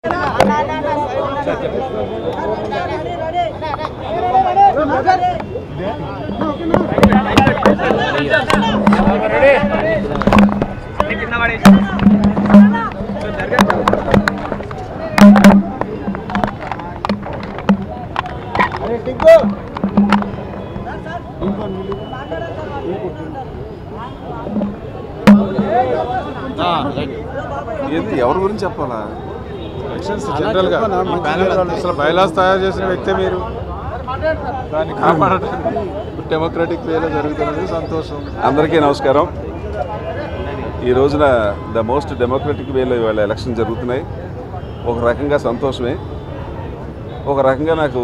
ఏది ఎవరి గురించి చెప్పాలా ఎలక్షన్స్ జనరల్ గా ఈ ప్యానెల్ అసలు బైలాస్ తయారు చేసిన వ్యక్తే మీరు దాన్ని కాపాడటానికి డెమోక్రటిక్ వేలో జరుగుతున్నది సంతోషం అందరికీ నమస్కారం ఈ రోజున ద మోస్ట్ డెమోక్రటిక్ వేలో ఇవాళ ఎలక్షన్ జరుగుతున్నాయి ఒక రకంగా సంతోషమే ఒక రకంగా నాకు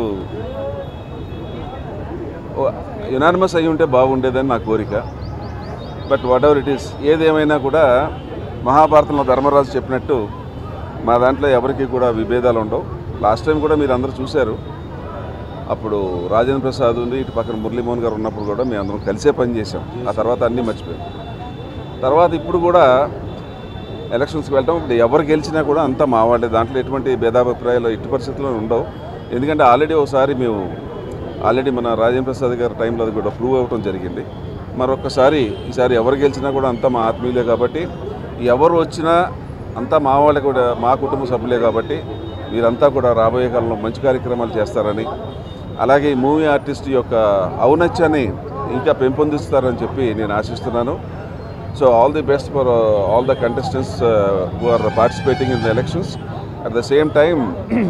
యునానిమస్ అయి ఉంటే బాగుండేదని నా కోరిక but whatever it is ఏదేమైనా కూడా మహాభారతంలో ధర్మరాజు చెప్పినట్టు మా దాంట్లో ఎవరికి కూడా విభేదాలు ఉండవు లాస్ట్ టైం కూడా మీరు అందరూ చూశారు అప్పుడు రాజేంద్ర ప్రసాద్ ఉంది ఇటు పక్కన మురళీమోహన్ గారు ఉన్నప్పుడు కూడా మేము అందరం కలిసే పనిచేసాం ఆ తర్వాత అన్నీ మర్చిపోయాం తర్వాత ఇప్పుడు కూడా ఎలక్షన్స్కి వెళ్ళటం ఇప్పుడు ఎవరు గెలిచినా కూడా అంతా మా వాళ్ళే దాంట్లో ఎటువంటి భేదాభిప్రాయాలు ఎట్టి పరిస్థితుల్లో ఉండవు ఎందుకంటే ఆల్రెడీ ఒకసారి మేము ఆల్రెడీ మన రాజేంద్ర ప్రసాద్ గారి టైంలో అది కూడా ప్రూవ్ అవ్వటం జరిగింది మరొకసారి ఈసారి ఎవరు గెలిచినా కూడా అంతా మా ఆత్మీయులే కాబట్టి ఎవరు వచ్చినా అంతా మా వాళ్ళే కూడా మా కుటుంబ సభ్యులే కాబట్టి మీరంతా కూడా రాబోయే కాలంలో మంచి కార్యక్రమాలు చేస్తారని అలాగే ఈ మూవీ ఆర్టిస్ట్ యొక్క ఔన్నత్యాన్ని ఇంకా పెంపొందిస్తారని చెప్పి నేను ఆశిస్తున్నాను so all the best for all the contestants who are participating in the elections at the same time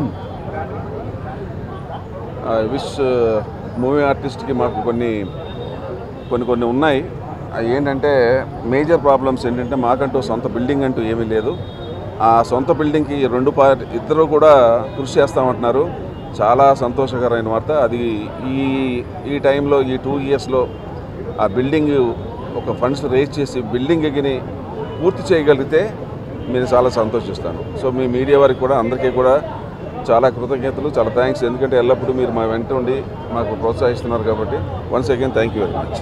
wish movie ఆర్టిస్ట్కి మాకు కొన్ని కొన్ని కొన్ని ఉన్నాయి అవి ఏంటంటే మేజర్ ప్రాబ్లమ్స్ ఏంటంటే మాకంటూ సొంత బిల్డింగ్ అంటూ ఏమీ లేదు ఆ సొంత బిల్డింగ్కి రెండు పార్టీ ఇద్దరు కూడా కృషి చేస్తామంటున్నారు చాలా సంతోషకరమైన వార్త అది ఈ ఈ టైంలో ఈ టూ ఇయర్స్లో ఆ బిల్డింగ్ ఒక ఫండ్స్ రేజ్ చేసి బిల్డింగ్ ఎగిని పూర్తి చేయగలిగితే నేను చాలా సంతోషిస్తాను సో మీ మీడియా వారికి కూడా అందరికీ కూడా చాలా కృతజ్ఞతలు చాలా థ్యాంక్స్ ఎందుకంటే ఎల్లప్పుడూ మీరు మా వెంట ఉండి మాకు ప్రోత్సహిస్తున్నారు కాబట్టి once again thank you very much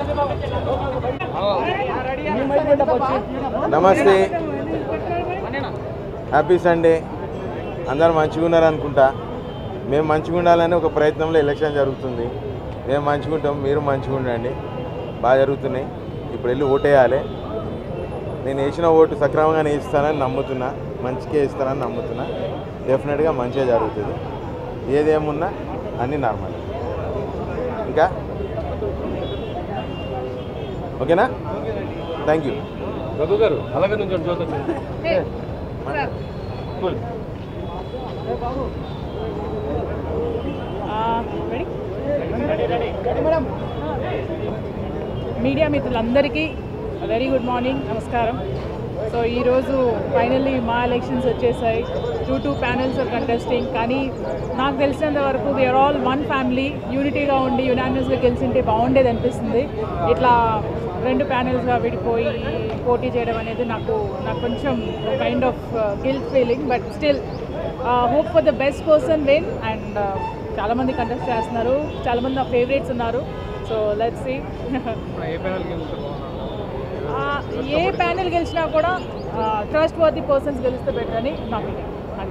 నమస్తే హ్యాపీ సండే అందరు మంచిగా ఉన్నారు అనుకుంటా మేము మంచిగా ఉండాలని ఒక ప్రయత్నంలో ఎలక్షన్ జరుగుతుంది మేము మంచిగా ఉంటాం మీరు మంచిగా ఉండండి బాగా జరుగుతున్నాయి ఇప్పుడు వెళ్ళి ఓటేయాలి నేను వేసిన ఓటు సక్రమంగానే ఇస్తానని నమ్ముతున్నా మంచిగా ఇస్తానని నమ్ముతున్నా డెఫినెట్గా మంచిగా జరుగుతుంది ఏదేమున్నా అన్నీ నార్మల్ ఇంకా ఓకేనా థ్యాంక్ యూ రఘు గారు అలాగే నుంచి చూద్దాం మీడియా మిత్రులందరికీ వెరీ గుడ్ మార్నింగ్ నమస్కారం సో ఈరోజు ఫైనల్లీ మా ఎలక్షన్స్ వచ్చేసాయి two two panels are contesting కానీ నాకు తెలిసినంత వరకు వీఆర్ ఆల్ వన్ ఫ్యామిలీ యూనిటీగా ఉండి యునానిమస్గా గెలిచింటే బాగుండేది అనిపిస్తుంది ఇట్లా రెండు ప్యానల్స్గా విడిపోయి పోటీ చేయడం అనేది నాకు నాకు కొంచెం kind of guilt feeling but still hope for the best person win and చాలామంది కంటెస్ట్ చేస్తున్నారు చాలామంది నా ఫేవరెట్స్ ఉన్నారు సో లెట్స్ సీ ఏ ప్యానల్కి వెళ్తే బాగున్నాను ఆ, ఏ ప్యానెల్ గెలిచినా కూడా ట్రస్ట్ వర్ది పర్సన్స్ గెలిస్తే బెటర్ అని నా ఫీలింగ్ అది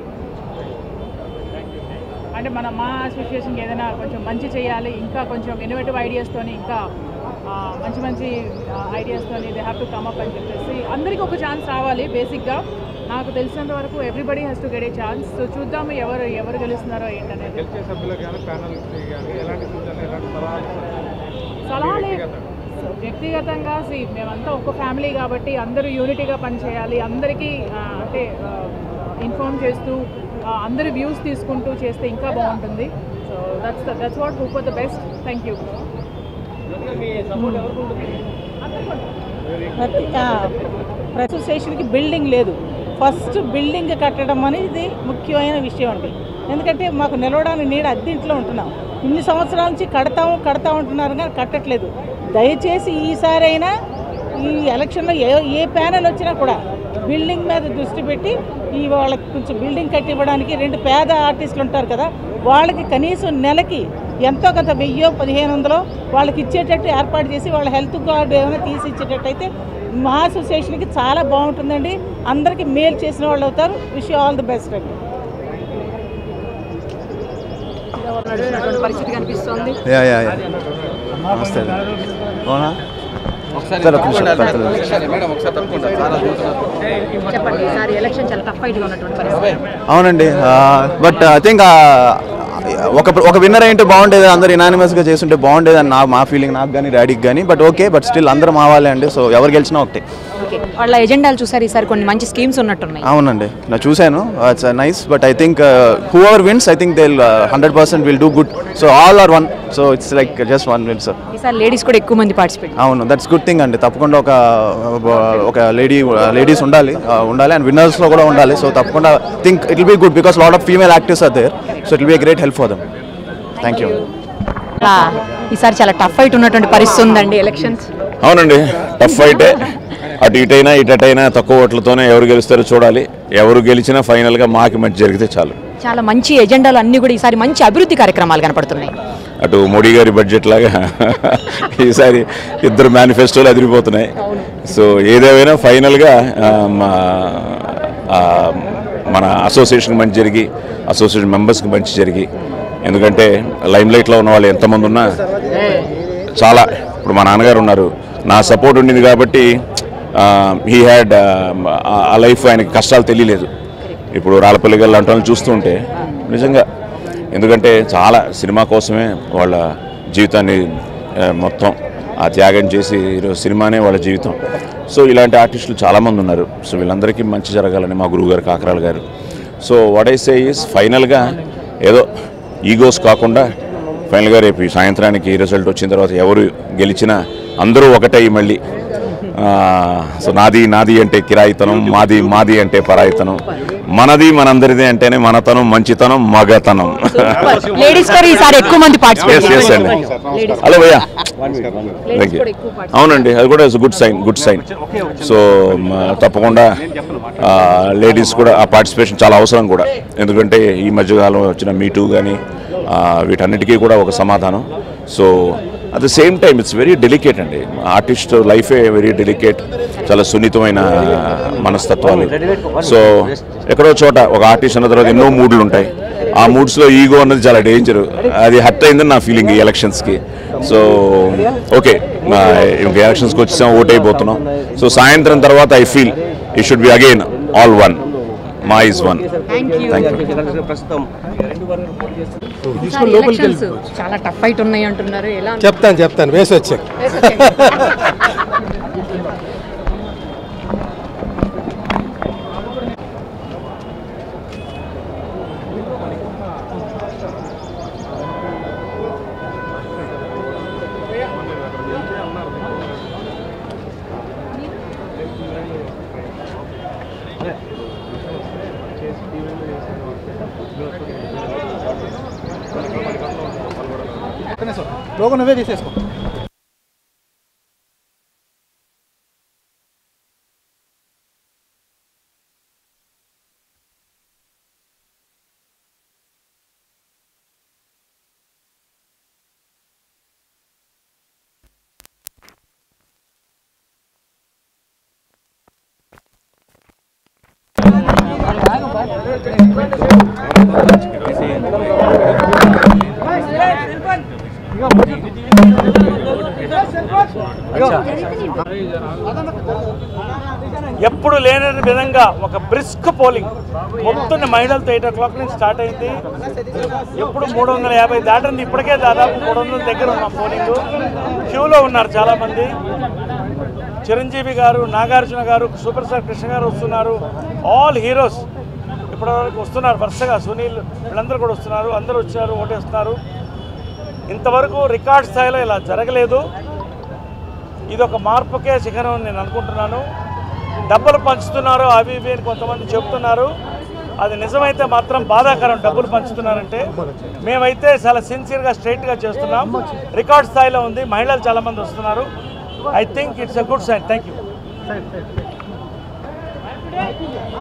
అంటే మన మా అసోసియేషన్కి ఏదైనా కొంచెం మంచి చేయాలి ఇంకా కొంచెం ఇన్నోవేటివ్ ఐడియాస్తోని ఇంకా ఆ, మంచి మంచి ఐడియాస్తోని they have to come up అని చెప్పేసి అందరికీ ఒక ఛాన్స్ రావాలి బేసిక్గా నాకు తెలిసినంత వరకు everybody has to get a chance so చూద్దాము ఎవరు ఎవరు గెలుస్తున్నారో ఏంటనేది గెలిచే సభ్యులకు కానీ ప్యానల్ కానీ ఎలాంటి సూచనలు ఎలాంటి సలహాలు సలహాలే వ్యక్తిగతంగా. వ్యక్తిగతంగా సి మేమంతా ఒక ఫ్యామిలీ కాబట్టి అందరూ యూనిటీగా పనిచేయాలి అందరికీ ఆ, అంటే ఇన్ఫార్మ్ చేస్తూ ఆ, అందరి వ్యూస్ తీసుకుంటూ చేస్తే ఇంకా బాగుంటుంది so that's that's what hope for the best thank you ప్రతి ఆ, ప్రతి స్టేషన్కి బిల్డింగ్ లేదు ఫస్ట్ బిల్డింగ్ కట్టడం అనేది ముఖ్యమైన విషయం అండి ఎందుకంటే మాకు నిలవడానికి నీడ అద్దెంట్లో ఉంటున్నాం ఇన్ని సంవత్సరాల నుంచి కడతాము కడతా ఉంటున్నారు కానీ కట్టట్లేదు దయచేసి ఈసారైనా ఈ ఎలక్షన్లో ఏ ఏ ప్యానెల్ వచ్చినా కూడా బిల్డింగ్ మీద దృష్టి పెట్టి ఈ వాళ్ళకి కొంచెం బిల్డింగ్ కట్టి ఇవ్వడానికి రెండు పేద ఆర్టిస్టులు ఉంటారు కదా వాళ్ళకి కనీసం నెలకి ఎంతో కొంత వెయ్యో పదిహేను వందలో వాళ్ళకి ఇచ్చేటట్టు ఏర్పాటు చేసి వాళ్ళ హెల్త్ కార్డు ఏమైనా తీసి ఇచ్చేటట్టు అయితే మా అసోసియేషన్కి చాలా బాగుంటుందండి అందరికీ మేలు చేసిన వాళ్ళు అవుతారు విష్ ఆల్ ది బెస్ట్ అండి నడుస్తున్నటువంటి పరిస్థితి కనిపిస్తోంది యా యా యా నమస్తే అవునా సార్ ఒక నిమిషం పెద్దలు. చెప్పండి ఈసారి ఎలక్షన్ చాలా టఫ్ ఫైట్ గా ఉన్నటువంటి పరిస్థితి అవునండి బట్ ఐ థింక్ ఒక ఒక విన్నర్ ఏంటో బాగుండేది అందరు ఇనానిమస్గా చేస్తుంటే బాగుండేది అని నా మా ఫీలింగ్ నాకు కానీ డాడీకి కానీ బట్ ఓకే బట్ స్టిల్ అందరూ మా వాళ్ళే అండి సో ఎవరు గెలిచినా ఒకటే ఓకే వాళ్ళ ఎజెండాలు చూసారు ఈసారి కొన్ని మంచి స్కీమ్స్ ఉన్నట్టున్నాయి అవునండి నేను చూశాను it's nice but I think whoever wins I think they hundred percent will do good so all are one so it's like just one win sir ఈసారి లేడీస్ కూడా ఎక్కువ మంది పార్టిసిపేట్ అవును దట్స్ గుడ్ థింగ్ అండి తప్పకుండా ఒక ఒక lady ladies ఉండాలి uh, ఉండాలి అండ్ విన్నర్స్లో కూడా ఉండాలి సో తప్పకుండా think it will be good because lot of female actors are there so it will be great help for them thank you ఈసారి చాలా టఫ్ ఫైట్ ఉన్నటువంటి పరిస్థితి ఉందండి ఎలక్షన్స్ అవునండి టఫ్ ఫైటే అటు ఇటైనా ఇటైనా తక్కువ ఓట్లతోనే ఎవరు గెలుస్తారో చూడాలి ఎవరు గెలిచినా ఫైనల్గా మాకి మంచి జరిగితే చాలు చాలా మంచి ఎజెండాలు అన్ని కూడా ఈసారి మంచి అభివృద్ధి కార్యక్రమాలు కనపడుతున్నాయి అటు మోడీ గారి బడ్జెట్ లాగా ఈసారి ఇద్దరు మేనిఫెస్టోలు అదిరిపోతున్నాయి సో ఏదేమైనా ఫైనల్గా ఆ, మా ఆ, మన అసోసియేషన్ మంచి జరిగి అసోసియేషన్ మెంబర్స్కి మంచి జరిగి ఎందుకంటే లైమ్ లైట్లో ఉన్న వాళ్ళు ఎంతమంది ఉన్నా చాలా ఇప్పుడు మా నాన్నగారు ఉన్నారు నా సపోర్ట్ ఉండింది కాబట్టి హీ హ్యాడ్ ఆ లైఫ్ ఆయనకి కష్టాలు తెలియలేదు ఇప్పుడు రాళ్ళపల్లి గారు లాంటి వాళ్ళని చూస్తుంటే నిజంగా ఎందుకంటే చాలా సినిమా కోసమే వాళ్ళ జీవితాన్ని ఆ, మొత్తం ఆ త్యాగం చేసి ఈరోజు సినిమానే వాళ్ళ జీవితం సో ఇలాంటి ఆర్టిస్టులు చాలామంది ఉన్నారు సో వీళ్ళందరికీ మంచి జరగాలని మా గురువు గారు కాకరాల గారు so what I say is ఫైనల్గా ఏదో ఈగోస్ కాకుండా ఫైనల్గా రేపు ఈ సాయంత్రానికి ఈ రిజల్ట్ వచ్చిన తర్వాత ఎవరు గెలిచినా అందరూ ఒకటై మళ్ళీ ఆ, సో నాది నాది అంటే కిరాయితనం మాది మాది అంటే పరాయితనం మనది మనందరిది అంటేనే మనతనం మంచితనం మగతనం లేడీస్ కూడా ఈసారి ఎక్కువ మంది ఎస్ ఎస్ అండి పార్టిసిపేట్ హలో భయ్యా లేడీస్ థ్యాంక్ యూ కూడా ఎక్కువ participate అవునండి అది కూడా good sign good sign so మ, తప్పకుండా లేడీస్ కూడా ఆ పార్టిసిపేషన్ చాలా అవసరం కూడా ఎందుకంటే ఈ మధ్యకాలం వచ్చిన మీటూ కానీ వీటన్నిటికీ కూడా ఒక సమాధానం so at the same time it's very delicate అండి ఆర్టిస్ట్ లైఫే వెరీ డెలికేట్ చాలా సున్నితమైన మనస్తత్వాలు సో ఎక్కడో చోట ఒక ఆర్టిస్ట్ అన్న తర్వాత ఎన్నో మూడ్లు ఉంటాయి ఆ మూడ్స్లో ఈగో అన్నది చాలా డేంజర్ అది హర్ట్ అయిందని నా ఫీలింగ్ ఈ ఎలక్షన్స్కి సో ఓకే ఇంక ఎలక్షన్స్కి వచ్చేసాం ఓట్ అయిపోతున్నాం సో సాయంత్రం తర్వాత I feel we should be again all one MAA is one thank you thank you ఈసారి ఎలక్షన్స్ చాలా టఫ్ ఫైట్ ఉన్నాయి అంటున్నారు ఎలా చెప్తాను చెప్తాను వేసి వచ్చాక లోగో నువ్వే తీసేసుకో ఎప్పుడు లేని విధంగా ఒక బ్రిస్క్ పోలింగ్ పొద్దున్న మహిళలతో ఎయిట్ ఓ క్లాక్ నుంచి స్టార్ట్ అయింది ఎప్పుడు మూడు వందల యాభై దాటింది ఇప్పటికే దాదాపు మూడు వందల దగ్గర ఉన్నాం పోలింగ్ క్యూలో ఉన్నారు చాలామంది చిరంజీవి గారు నాగార్జున గారు సూపర్ స్టార్ కృష్ణ గారు వస్తున్నారు ఆల్ హీరోస్ ఇప్పటివరకు వస్తున్నారు వరుసగా సునీల్ వీళ్ళందరూ కూడా వస్తున్నారు అందరూ వచ్చారు ఓటేస్తున్నారు ఇంతవరకు రికార్డ్ స్థాయిలో ఇలా జరగలేదు ఇది ఒక మార్పుకే శిఖరం అని నేను అనుకుంటున్నాను డబ్బులు పంచుతున్నారు అవి ఇవి అని కొంతమంది చెప్తున్నారు అది నిజమైతే మాత్రం బాధాకరం డబ్బులు పంచుతున్నారంటే మేమైతే చాలా సిన్సియర్గా స్ట్రైట్గా చేస్తున్నాం రికార్డ్ స్థాయిలో ఉంది మహిళలు చాలామంది వస్తున్నారు I think it's a good sign thank you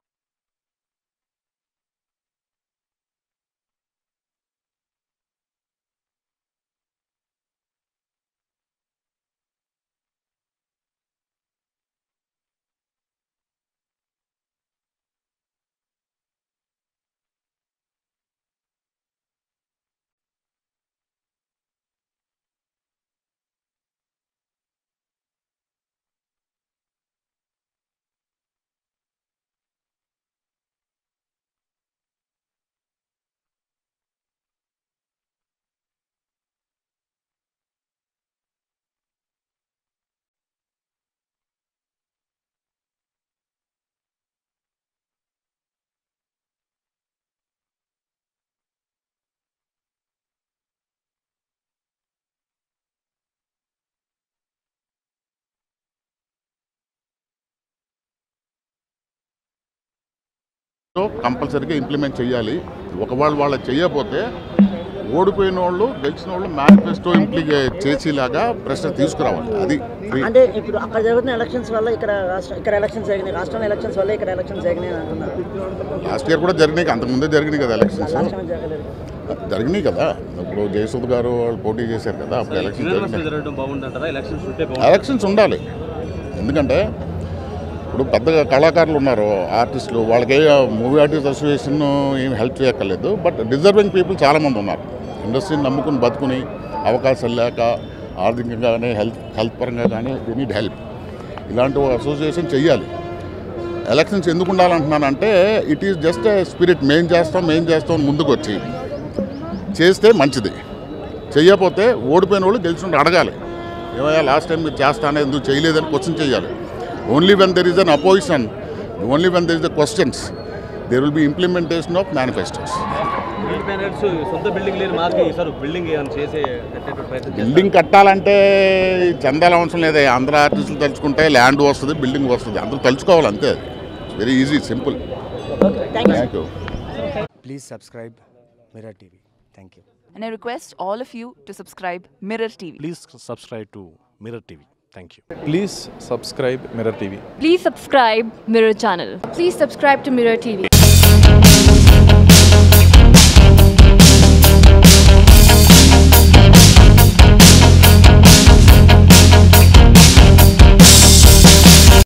కంపల్సరీగా ఇంప్లిమెంట్ చేయాలి ఒకవేళ వాళ్ళు చేయకపోతే ఓడిపోయిన వాళ్ళు గెలిచిన వాళ్ళు మేనిఫెస్టో ఇంప్లికేట్ చేసేలాగా ప్రశ్న తీసుకురావాలి అది free. అంటే ఇప్పుడు అక్కడ జరుగుతున్న ఎలక్షన్స్ వల్ల ఇక్కడ రాష్ట్ర ఇక్కడ ఎలక్షన్స్ జరిగినాయి రాష్ట్రంలో ఎలక్షన్స్ వల్ల ఇక్కడ ఎలక్షన్స్ జరిగినాయి అని అంటున్నారు లాస్ట్ ఇయర్ కూడా జరిగినాయి అంతకుముందే జరిగినాయి కదా ఎలక్షన్స్ లాస్ట్ టైం జరగలేదు జరిగినాయి కదా ఇప్పుడు జయసూద్ గారు వాళ్ళు పోటీ చేశారు కదా అప్పుడు ఎలక్షన్ జరిగినాయి జరగడం బాగుందంటారా ఎలక్షన్స్ ఉంటే ఎలక్షన్స్ ఉండాలి ఎందుకంటే ఇప్పుడు పెద్దగా కళాకారులు ఉన్నారు ఆర్టిస్టులు వాళ్ళకి మూవీ ఆర్టిస్ట్ అసోసియేషన్ ఏం హెల్ప్ చేయక్కర్లేదు బట్ డిజర్వింగ్ పీపుల్ చాలామంది ఉన్నారు ఇండస్ట్రీని నమ్ముకుని బతుకుని అవకాశాలు లేక ఆర్థికంగా కానీ హెల్త్ హెల్త్ పరంగా కానీ దే నీడ్ హెల్ప్ ఇలాంటి ఒక అసోసియేషన్ చెయ్యాలి ఎలక్షన్స్ ఎందుకు ఉండాలంటున్నానంటే ఇట్ ఈస్ జస్ట్ స్పిరిట్ మేం చేస్తాం మేం చేస్తాం అని ముందుకు వచ్చి చేస్తే మంచిది చెయ్యకపోతే ఓడిపోయిన వాళ్ళు గెలిచిన అడగాలి ఏమయ్యా లాస్ట్ టైం మీరు చేస్తానే ఎందుకు చేయలేదని క్వశ్చన్ చేయాలి only when there is an opposition only when there is the questions there will be implementation of manifestos street banners సొంత బిల్డింగ్ లేని మాకు ఈసారి బిల్డింగ్ ఏమైనా చేసే కట్టేటువంటి ప్రయత్నం చేస్తారా? బిల్డింగ్ కట్టాలంటే చందాల అవసరం లేదా అందరూ ఆర్టిస్టులు తలుచుకుంటే ల్యాండ్ వస్తుంది బిల్డింగ్ వస్తుంది అందరూ తలుచుకోవాలి అంతే very easy simple thank you Please subscribe Mirror TV. Thank you. And I request all of you to subscribe Mirror TV. Please subscribe to Mirror TV. Thank you. Please subscribe Mirror TV. Please subscribe Mirror channel. Please subscribe to Mirror TV.